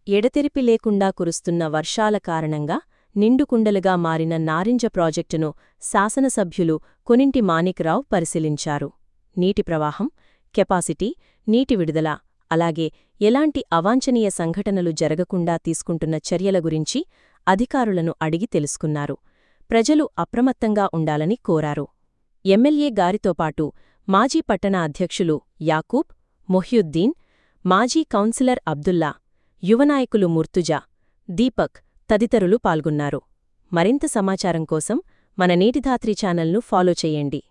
ఎడతెరిపి లేకుండా కురుస్తున్న వర్షాల కారణంగా నిండుకుండలుగా మారిన నారింజ ప్రాజెక్టును శాసనసభ్యులు కొనింటి మాణిక్రావు పరిశీలించారు నీటి ప్రవాహం కెపాసిటీ నీటి విడుదల అలాగే ఎలాంటి అవాంఛనీయ సంఘటనలు జరగకుండా తీసుకుంటున్న చర్యల గురించి అధికారులను అడిగి తెలుసుకున్నారు ప్రజలు అప్రమత్తంగా ఉండాలని కోరారు ఎమ్మెల్యే గారితోపాటు మాజీ పట్టణ అధ్యక్షులు యాకూబ్ మొహ్యుద్దీన్ మాజీ కౌన్సిలర్ అబ్దుల్లా యువనాయకులు ముర్తుజా దీపక్ తదితరులు పాల్గొన్నారు మరింత సమాచారం కోసం మన నీటిధాత్రి ఛానల్ను ఫాలో చేయండి